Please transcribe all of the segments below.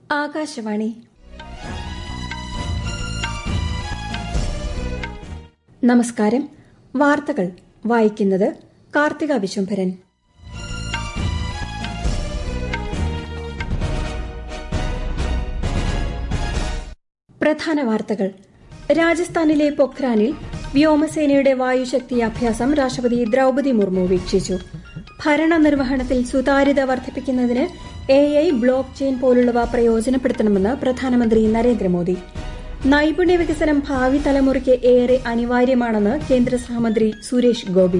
ആകാശവാണി നമസ്കാരം വാർത്തകൾ വായിക്കുന്നത് കാർത്തിക വിശംഭരൻ പ്രധാന വാർത്തകൾ രാജസ്ഥാനിലെ പൊഖ്രാനിൽ വ്യോമസേനയുടെ വായുശക്തി അഭ്യാസം രാഷ്ട്രപതി ദ്രൌപതി മുർമു വീക്ഷിച്ചു ഭരണനിർവഹണത്തിൽ സുതാര്യത വർദ്ധിപ്പിക്കുന്നതിന് എ ഐ ബ്ലോക്ക് ചെയിൻ പോലുള്ളവ പ്രയോജനപ്പെടുത്തണമെന്ന് പ്രധാനമന്ത്രി നരേന്ദ്രമോദി നൈപുണ്യ വികസനം ഭാവി തലമുറയ്ക്ക് ഏറെ അനിവാര്യമാണെന്ന് കേന്ദ്ര സഹമന്ത്രി സുരേഷ് ഗോപി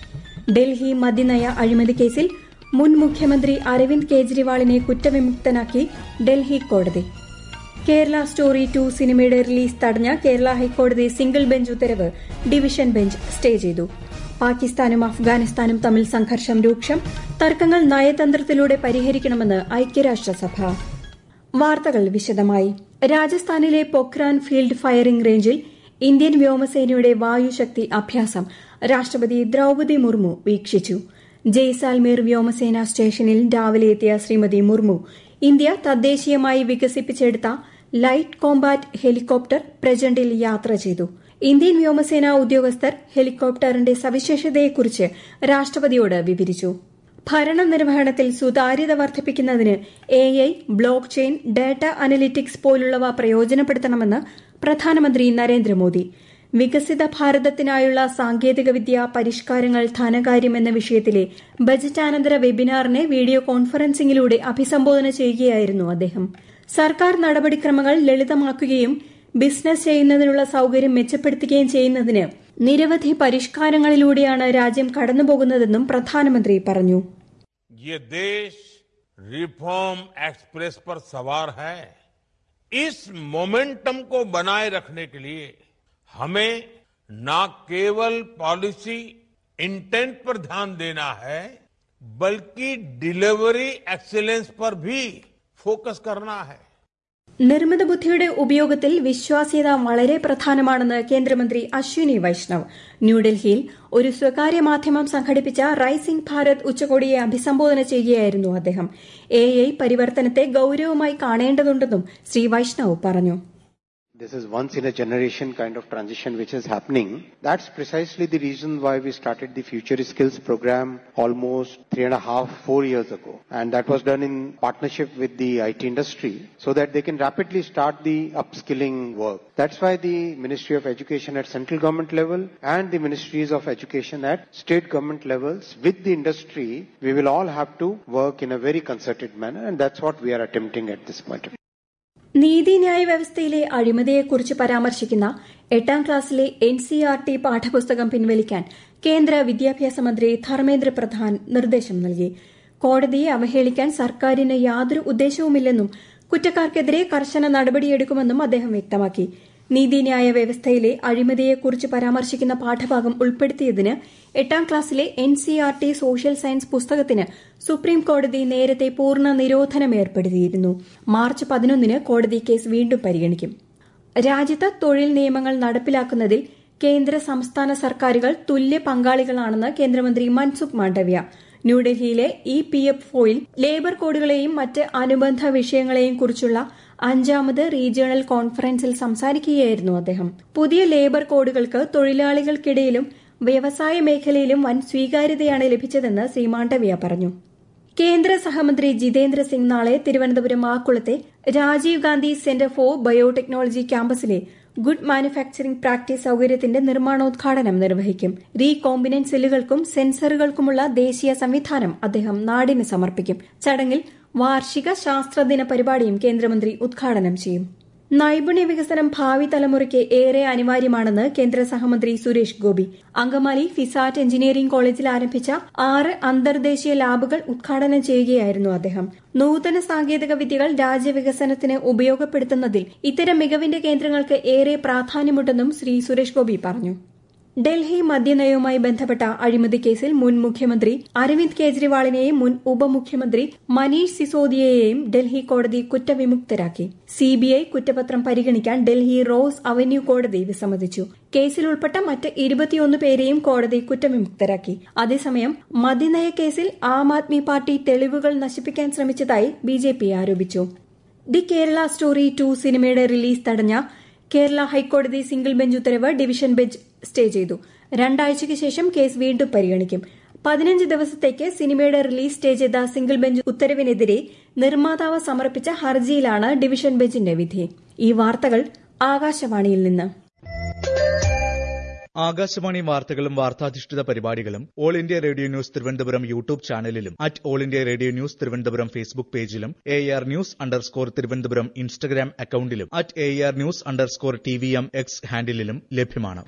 ഡൽഹി മദ്യനയ അഴിമതി കേസിൽ മുൻ മുഖ്യമന്ത്രി അരവിന്ദ് കെജ്രിവാളിനെ കുറ്റവിമുക്തനാക്കി ഡൽഹി കോടതി കേരള സ്റ്റോറി ടു സിനിമയുടെ റിലീസ് തടഞ്ഞ കേരള ഹൈക്കോടതി സിംഗിൾ ബെഞ്ച് ഉത്തരവ് ഡിവിഷൻ ബെഞ്ച് സ്റ്റേ ചെയ്തു പാകിസ്ഥാനും അഫ്ഗാനിസ്ഥാനും തമ്മിൽ സംഘർഷം രൂക്ഷം തർക്കങ്ങൾ നയതന്ത്രത്തിലൂടെ പരിഹരിക്കണമെന്ന് ഐക്യരാഷ്ട്രസഭ വാർത്തകൾ വിശദമായി രാജസ്ഥാനിലെ പൊഖ്രാൻ ഫീൽഡ് ഫയറിംഗ് റേഞ്ചിൽ ഇന്ത്യൻ വ്യോമസേനയുടെ വായുശക്തി അഭ്യാസം രാഷ്ട്രപതി ദ്രൌപതി മുർമു വീക്ഷിച്ചു ജയ്സാൽമീർ വ്യോമസേന സ്റ്റേഷനിൽ രാവിലെ എത്തിയ ശ്രീമതി മുർമു ഇന്ത്യ തദ്ദേശീയമായി വികസിപ്പിച്ചെടുത്ത ലൈറ്റ് കോംബാറ്റ് ഹെലികോപ്റ്റർ പ്രജന്റിൽ യാത്ര ചെയ്തു ഇന്ത്യൻ വ്യോമസേന ഉദ്യോഗസ്ഥർ ഹെലികോപ്റ്ററിന്റെ സവിശേഷതയെക്കുറിച്ച് രാഷ്ട്രപതിയോട് വിവരിച്ചു ഭരണനിർവഹണത്തിൽ സുതാര്യത വർദ്ധിപ്പിക്കുന്നതിന് A I blockchain data analytics പോലുള്ളവ പ്രയോജനപ്പെടുത്തണമെന്ന് പ്രധാനമന്ത്രി നരേന്ദ്രമോദി വികസിത ഭാരതത്തിനായുള്ള സാങ്കേതികവിദ്യ പരിഷ്കാരങ്ങൾ ധനകാര്യം എന്ന വിഷയത്തിലെ ബജറ്റാനന്തര വെബിനാറിനെ വീഡിയോ കോൺഫറൻസിംഗിലൂടെ അഭിസംബോധന ചെയ്യുകയായിരുന്നു അദ്ദേഹം സർക്കാർ നടപടിക്രമങ്ങൾ ലളിതമാക്കുകയും ബിസിനസ് ചെയ്യുന്നതിനുള്ള സൌകര്യം മെച്ചപ്പെടുത്തുകയും ചെയ്യുന്നതിന് നിരവധി പരിഷ്കാരങ്ങളിലൂടെയാണ് രാജ്യം കടന്നുപോകുന്നതെന്നും പ്രധാനമന്ത്രി പറഞ്ഞു ये देश रिफॉर्म एक्सप्रेस पर सवार है इस मोमेंटम को बनाए रखने के लिए हमें न केवल पॉलिसी इंटेंट पर ध्यान देना है बल्कि डिलीवरी एक्सीलेंस पर भी फोकस करना है നിർമ്മിത ബുദ്ധിയുടെ ഉപയോഗത്തിൽ വിശ്വാസ്യത വളരെ പ്രധാനമാണെന്ന് കേന്ദ്രമന്ത്രി അശ്വിനി വൈഷ്ണവ് ന്യൂഡൽഹിയിൽ ഒരു സ്വകാര്യ മാധ്യമം സംഘടിപ്പിച്ച റൈസിംഗ് ഭാരത് ഉച്ചകോടിയെ അഭിസംബോധന ചെയ്യുകയായിരുന്നു അദ്ദേഹം എ ഐ പരിവർത്തനത്തെ ഗൌരവമായി കാണേണ്ടതുണ്ടെന്നും ശ്രീ വൈഷ്ണവ് പറഞ്ഞു This is once in a generation kind of transition which is happening. That's precisely the reason why we started the Future Skills program almost three and a half, four years ago. And that was done in partnership with the IT industry so that they can rapidly start the upskilling work. That's why the Ministry of Education at central government level and the Ministries of Education at state government levels with the industry, we will all have to work in a very concerted manner and that's what we are attempting at this point of നീതിന്യായ വ്യവസ്ഥയിലെ അഴിമതിയെക്കുറിച്ച് പരാമർശിക്കുന്ന എട്ടാം ക്ലാസ്സിലെ N C R T പാഠപുസ്തകം പിൻവലിക്കാൻ കേന്ദ്ര വിദ്യാഭ്യാസ മന്ത്രി ധർമ്മേന്ദ്ര പ്രധാൻ നിർദ്ദേശം നൽകി കോടതിയെ അവഹേളിക്കാൻ സർക്കാരിന് യാതൊരു ഉദ്ദേശവുമില്ലെന്നും കുറ്റക്കാർക്കെതിരെ കർശന നടപടിയെടുക്കുമെന്നും അദ്ദേഹം വ്യക്തമാക്കി നീതിന്യായ വ്യവസ്ഥയിലെ അഴിമതിയെക്കുറിച്ച് പരാമർശിക്കുന്ന പാഠഭാഗം ഉൾപ്പെടുത്തിയതിന് എട്ടാം ക്ലാസ്സിലെ N C R T social science പുസ്തകത്തിന് സുപ്രീം കോടതി നേരത്തെ പൂർണ്ണ നിരോധനം ഏർപ്പെടുത്തിയിരുന്നു മാർച്ച് പതിനൊന്നിന് കോടതി കേസ് വീണ്ടും പരിഗണിക്കും രാജ്യത്ത് തൊഴിൽ നിയമങ്ങൾ നടപ്പിലാക്കുന്നതിൽ കേന്ദ്ര സംസ്ഥാന സർക്കാരുകൾ തുല്യ പങ്കാളികളാണെന്ന് കേന്ദ്രമന്ത്രി മൻസുഖ് മാണ്ഡവ്യ ന്യൂഡൽഹിയിലെ ഇ പി എഫ് ഒയിൽ ലേബർ കോഡുകളെയും മറ്റ് അനുബന്ധ വിഷയങ്ങളെയും കുറിച്ചുള്ള അഞ്ചാമത് റീജിയണൽ കോൺഫറൻസിൽ സംസാരിക്കുകയായിരുന്നു അദ്ദേഹം പുതിയ ലേബർ കോഡുകൾക്ക് തൊഴിലാളികൾക്കിടയിലും വ്യവസായ മേഖലയിലും വൻ സ്വീകാര്യതയാണ് ലഭിച്ചതെന്ന് ശ്രീ മാണ്ഡവ്യ പറഞ്ഞു കേന്ദ്ര സഹമന്ത്രി ജിതേന്ദ്ര സിംഗ് നാളെ തിരുവനന്തപുരം ആക്കുളത്തെ Rajiv Gandhi centre for biotechnology ക്യാമ്പസിലെ ഗുഡ് മാനുഫാക്ചറിംഗ് പ്രാക്ടീസ് സൌകര്യത്തിന്റെ നിർമ്മാണോദ്ഘാടനം നിർവഹിക്കും റീകോമ്പിനന്റ് സെല്ലുകൾക്കും സെൻസറുകൾക്കുമുള്ള ദേശീയ സംവിധാനം അദ്ദേഹം നാടിന് സമർപ്പിക്കും ചടങ്ങിൽ വാർഷിക ശാസ്ത്രദിന പരിപാടിയും കേന്ദ്രമന്ത്രി ഉദ്ഘാടനം ചെയ്യും നൈപുണ്യ വികസനം ഭാവി തലമുറയ്ക്ക് ഏറെ അനിവാര്യമാണെന്ന് കേന്ദ്ര സഹമന്ത്രി സുരേഷ് ഗോപി അങ്കമാലി ഫിസാറ്റ് എഞ്ചിനീയറിംഗ് കോളേജിൽ ആരംഭിച്ച ആറ് അന്തർദേശീയ ലാബുകൾ ഉദ്ഘാടനം ചെയ്യുകയായിരുന്നു അദ്ദേഹം നൂതന സാങ്കേതിക വിദ്യകൾ രാജ്യവികസനത്തിന് ഉപയോഗപ്പെടുത്തുന്നതിൽ ഇത്തരം മികവിന്റെ കേന്ദ്രങ്ങൾക്ക് ഏറെ പ്രാധാന്യമുണ്ടെന്നും ശ്രീ സുരേഷ് ഗോപി പറഞ്ഞു ഡൽഹി മദ്യനയവുമായി ബന്ധപ്പെട്ട അഴിമതി കേസിൽ മുൻ മുഖ്യമന്ത്രി അരവിന്ദ് കെജ്രിവാളിനെയും മുൻ ഉപമുഖ്യമന്ത്രി മനീഷ് സിസോദിയയെയും ഡൽഹി കോടതി കുറ്റവിമുക്തരാക്കി സിബിഐ കുറ്റപത്രം പരിഗണിക്കാൻ ഡൽഹി റോസ് അവന്യൂ കോടതി വിസമ്മതിച്ചു കേസിൽ ഉൾപ്പെട്ട മറ്റ് ഇരുപത്തിയൊന്ന് പേരെയും കോടതി കുറ്റവിമുക്തരാക്കി അതേസമയം മദ്യനയ കേസിൽ ആം ആദ്മി പാർട്ടി തെളിവുകൾ നശിപ്പിക്കാൻ ശ്രമിച്ചതായി ബിജെപി ആരോപിച്ചു ദി കേരള സ്റ്റോറി ടു സിനിമയുടെ റിലീസ് തടഞ്ഞ കേരള ഹൈക്കോടതി സിംഗിൾ ബെഞ്ച് ഉത്തരവ് ഡിവിഷൻ ബെഞ്ച് സ്റ്റേ ചെയ്തു രണ്ടാഴ്ചയ്ക്ക് ശേഷം കേസ് വീണ്ടും പരിഗണിക്കും പതിനഞ്ച് ദിവസത്തേക്ക് സിനിമയുടെ റിലീസ് സ്റ്റേ ചെയ്ത സിംഗിൾ ബെഞ്ച് ഉത്തരവിനെതിരെ നിർമ്മാതാവ് സമർപ്പിച്ച ഹർജിയിലാണ് ഡിവിഷൻ ബെഞ്ചിന്റെ വിധി ഈ വാർത്തകൾ ആകാശവാണിയിൽ നിന്ന് ആകാശവാണി വാർത്തകളും വാർത്താധിഷ്ഠിത പരിപാടികളും all India radio news Thiruvananthapuram YouTube ചാനലിലും at all India radio news Thiruvananthapuram Facebook പേജിലും A R news underscore Thiruvananthapuram Instagram അക്കൌണ്ടിലും at A R news underscore T V M X ഹാൻഡിലും ലഭ്യമാണ്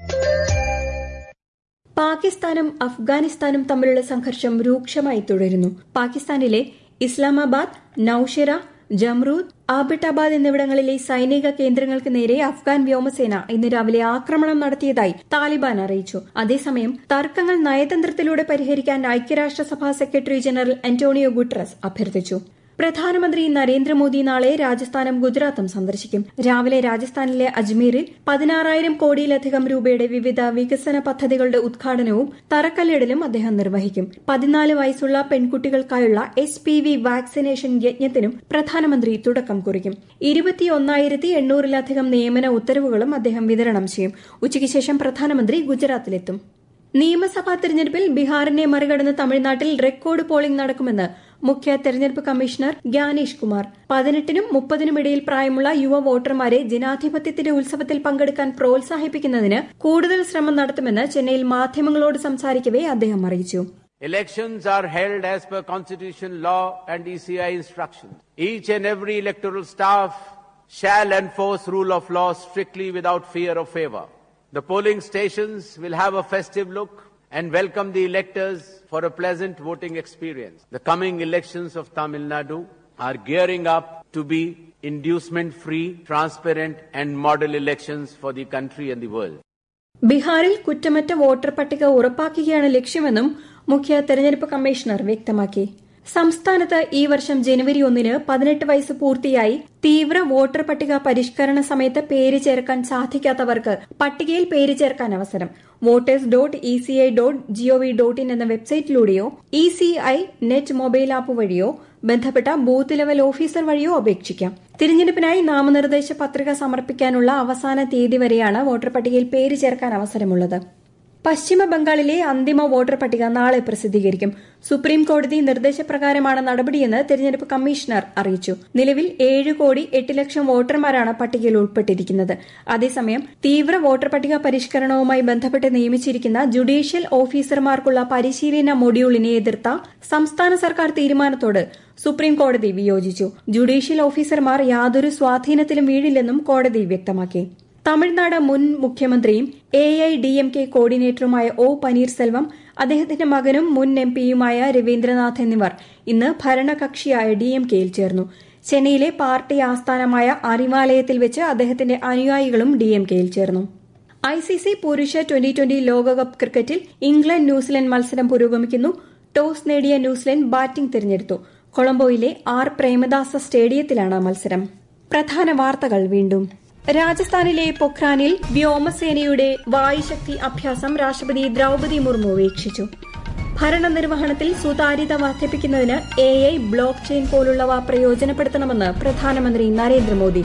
പാകിസ്ഥാനും അഫ്ഗാനിസ്ഥാനും തമ്മിലുള്ള സംഘർഷം രൂക്ഷമായി തുടരുന്നു പാകിസ്ഥാനിലെ ഇസ്ലാമാബാദ് നൌഷെറ ജംറൂദ് ആബിട്ടാബാദ് എന്നിവിടങ്ങളിലെ സൈനിക കേന്ദ്രങ്ങൾക്ക് നേരെ അഫ്ഗാൻ വ്യോമസേന ഇന്ന് രാവിലെ ആക്രമണം നടത്തിയതായി താലിബാൻ അറിയിച്ചു അതേസമയം തർക്കങ്ങൾ നയതന്ത്രത്തിലൂടെ പരിഹരിക്കാൻ ഐക്യരാഷ്ട്രസഭാ സെക്രട്ടറി ജനറൽ അന്റോണിയോ ഗുട്ടറസ് അഭ്യർത്ഥിച്ചു പ്രധാനമന്ത്രി നരേന്ദ്രമോദി നാളെ രാജസ്ഥാനും ഗുജറാത്തും സന്ദർശിക്കും രാവിലെ രാജസ്ഥാനിലെ അജ്മീറിൽ പതിനാറായിരം കോടിയിലധികം രൂപയുടെ വിവിധ വികസന പദ്ധതികളുടെ ഉദ്ഘാടനവും തറക്കല്ലിടലും അദ്ദേഹം നിർവഹിക്കും പതിനാല് വയസ്സുള്ള പെൺകുട്ടികൾക്കായുള്ള എസ് പി വി വാക്സിനേഷൻ യജ്ഞത്തിനും പ്രധാനമന്ത്രി തുടക്കം കുറിക്കും ഇരുപത്തിയൊന്നായിരത്തി എണ്ണൂറിലധികം നിയമന ഉത്തരവുകളും അദ്ദേഹം വിതരണം ചെയ്യും ഉച്ചയ്ക്ക് ശേഷം പ്രധാനമന്ത്രി ഗുജറാത്തിലെത്തും നിയമസഭാ തെരഞ്ഞെടുപ്പിൽ ബീഹാറിനെ മറികടന്ന് തമിഴ്നാട്ടിൽ റെക്കോർഡ് പോളിംഗ് നടക്കുമെന്ന് മുഖ്യ തെരഞ്ഞെടുപ്പ് കമ്മീഷണർ ഗ്യാനേഷ് കുമാർ പതിനെട്ടിനും മുപ്പതിനും ഇടയിൽ പ്രായമുള്ള യുവ വോട്ടർമാരെ ജനാധിപത്യത്തിന്റെ ഉത്സവത്തിൽ പങ്കെടുക്കാൻ പ്രോത്സാഹിപ്പിക്കുന്നതിന് കൂടുതൽ ശ്രമം നടത്തുമെന്ന് ചെന്നൈയിൽ മാധ്യമങ്ങളോട് സംസാരിക്കവെ അദ്ദേഹം അറിയിച്ചു Elections are held as per constitution, law and ECI instructions. Each and every electoral staff shall enforce rule of law strictly without fear or favor. The polling stations will have a festive look and welcome the electors for a pleasant voting experience. The coming elections of Tamil Nadu are gearing up to be inducement free, transparent and model elections for the country and the world. ബീഹാറിൽ കുറ്റമറ്റ voter പട്ടിക ഉറപ്പാക്കുകയാണ് ലക്ഷ്യമെന്നും മുഖ്യ തെരഞ്ഞെടുപ്പ് commissioner വ്യക്തമാക്കി സംസ്ഥാനത്ത് ഈ വർഷം ജനുവരി ഒന്നിന് പതിനെട്ട് വയസ്സ് പൂർത്തിയായി തീവ്ര വോട്ടർ പട്ടിക പരിഷ്കരണ സമയത്ത് പേര് ചേർക്കാൻ സാധിക്കാത്തവർക്ക് പട്ടികയിൽ പേര് ചേർക്കാൻ അവസരം voters dot E C I dot G O V dot in എന്ന വെബ്സൈറ്റിലൂടെയോ E C I net mobile app വഴിയോ ബന്ധപ്പെട്ട ബൂത്ത് ലെവൽ ഓഫീസർ വഴിയോ അപേക്ഷിക്കാം തിരഞ്ഞെടുപ്പിനായി നാമനിർദ്ദേശ പത്രിക സമർപ്പിക്കാനുള്ള അവസാന തീയതി വരെയാണ് വോട്ടർ പട്ടികയിൽ പേര് ചേർക്കാൻ അവസരമുള്ളത് പശ്ചിമ ബംഗാളിലെ അന്തിമ വോട്ടർ പട്ടിക നാളെ പ്രസിദ്ധീകരിക്കും സുപ്രീം കോടതി നിർദ്ദേശപ്രകാരമാണ് നടപടിയെന്ന് തെരഞ്ഞെടുപ്പ് കമ്മീഷണർ അറിയിച്ചു നിലവിൽ ഏഴ് കോടി എട്ട് ലക്ഷം വോട്ടർമാരാണ് പട്ടികയിൽ ഉൾപ്പെട്ടിരിക്കുന്നത് അതേസമയം തീവ്ര വോട്ടർ പട്ടിക പരിഷ്കരണവുമായി ബന്ധപ്പെട്ട് നിയമിച്ചിരിക്കുന്ന ജുഡീഷ്യൽ ഓഫീസർമാർക്കുള്ള പരിശീലന മൊഡ്യൂളിനെ എതിർത്ത സംസ്ഥാന സർക്കാർ തീരുമാനത്തോട് സുപ്രീം കോടതി വിയോജിച്ചു ജുഡീഷ്യൽ ഓഫീസർമാർ യാതൊരു സ്വാധീനത്തിലും വീഴില്ലെന്നും കോടതി വ്യക്തമാക്കി തമിഴ്നാട് മുൻ മുഖ്യമന്ത്രിയും A I D M K കോർഡിനേറ്ററുമായ ഒ പനീർസെൽവം അദ്ദേഹത്തിന്റെ മകനും മുൻ എം പിയുമായ രവീന്ദ്രനാഥ് എന്നിവർ ഇന്ന് ഭരണകക്ഷിയായ ഡി എം കെയിൽ ചേർന്നു ചെന്നൈയിലെ പാർട്ടി ആസ്ഥാനമായ അറിവാലയത്തിൽ വെച്ച് അദ്ദേഹത്തിന്റെ അനുയായികളും ഡി എം കെയിൽ ചേർന്നു ഐ സി സി പുരുഷ ട്വന്റി ട്വന്റി ലോകകപ്പ് ക്രിക്കറ്റിൽ ഇംഗ്ലണ്ട് ന്യൂസിലൻഡ് മത്സരം പുരോഗമിക്കുന്നു ടോസ് നേടിയ ന്യൂസിലൻഡ് ബാറ്റിംഗ് തിരഞ്ഞെടുത്തു കൊളംബോയിലെ ആർ പ്രേമദാസ സ്റ്റേഡിയത്തിലാണ് മത്സരം പ്രധാന വാർത്തകൾ വീണ്ടും രാജസ്ഥാനിലെ പൊഖ്രാനിൽ വ്യോമസേനയുടെ വായുശക്തി അഭ്യാസം രാഷ്ട്രപതി ദ്രൌപതി മുർമു വീക്ഷിച്ചു ഭരണനിർവഹണത്തിൽ സുതാര്യത വർദ്ധിപ്പിക്കുന്നതിന് എ ഐ ബ്ലോക്ക് ചെയിൻ പോലുള്ളവ പ്രയോജനപ്പെടുത്തണമെന്ന് പ്രധാനമന്ത്രി നരേന്ദ്രമോദി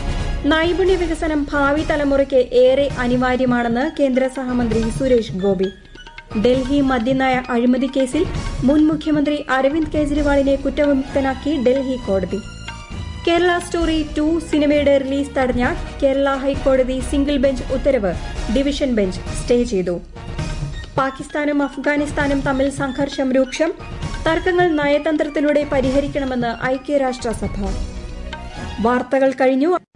നൈപുണ്യ വികസനം ഭാവി തലമുറയ്ക്ക് ഏറെ അനിവാര്യമാണെന്ന് കേന്ദ്ര സഹമന്ത്രി സുരേഷ് ഗോപി ഡൽഹി മദ്യനയ അഴിമതി കേസിൽ മുൻ മുഖ്യമന്ത്രി അരവിന്ദ് കെജ്രിവാളിനെ കുറ്റവിമുക്തനാക്കി ഡൽഹി കോടതി കേരള സ്റ്റോറി ടു സിനിമയുടെ റിലീസ് തടഞ്ഞ കേരള ഹൈക്കോടതി സിംഗിൾ ബെഞ്ച് ഉത്തരവ് ഡിവിഷൻ ബെഞ്ച് സ്റ്റേ ചെയ്തു പാകിസ്ഥാനും അഫ്ഗാനിസ്ഥാനും തമ്മിൽ സംഘർഷം രൂക്ഷം തർക്കങ്ങൾ നയതന്ത്രത്തിലൂടെ പരിഹരിക്കണമെന്ന് ഐക്യരാഷ്ട്രസഭ വാർത്തകൾ കഴിഞ്ഞു